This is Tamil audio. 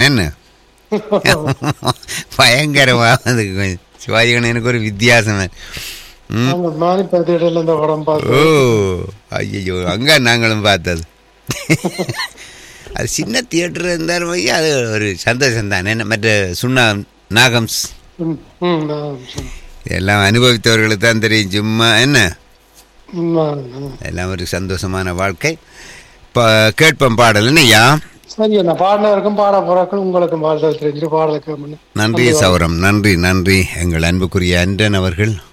என்ன பயங்கரமா அது கொஞ்சம் சிவாஜி கணேசனுக்கு ஒரு வித்தியாசம் ம் அந்த மானிப்ப தேடல இந்த படம் ஓ பார்த்து ஐயோ அங்க நாங்களும் பார்த்தது அது சின்ன தியேட்டர் இருந்தாலும் ஐயா, அது ஒரு சந்தோஷம் தான் என்ன மற்ற சுண்ணா நாகம்ஸ் ம், ம், நான் சொன்னேன். எல்லாம் அனுபவித்தவர்களுக்கு தான் தெரியும் சும்மா என்ன ம், ஆ, எல்லாம் ஒரு சந்தோஷமான வாழ்க்கை இப்போ கேட்போம் பாடல் என்னய்யா சரி என்ன பாடினவருக்கும் பாட போறாக்கும் உங்களுக்கும் வாழ்தல் தெரிஞ்சுட்டு பாடலுக்கு நன்றி சௌரம் நன்றி நன்றி எங்கள் அன்புக்குரிய அன்றன் அவர்கள்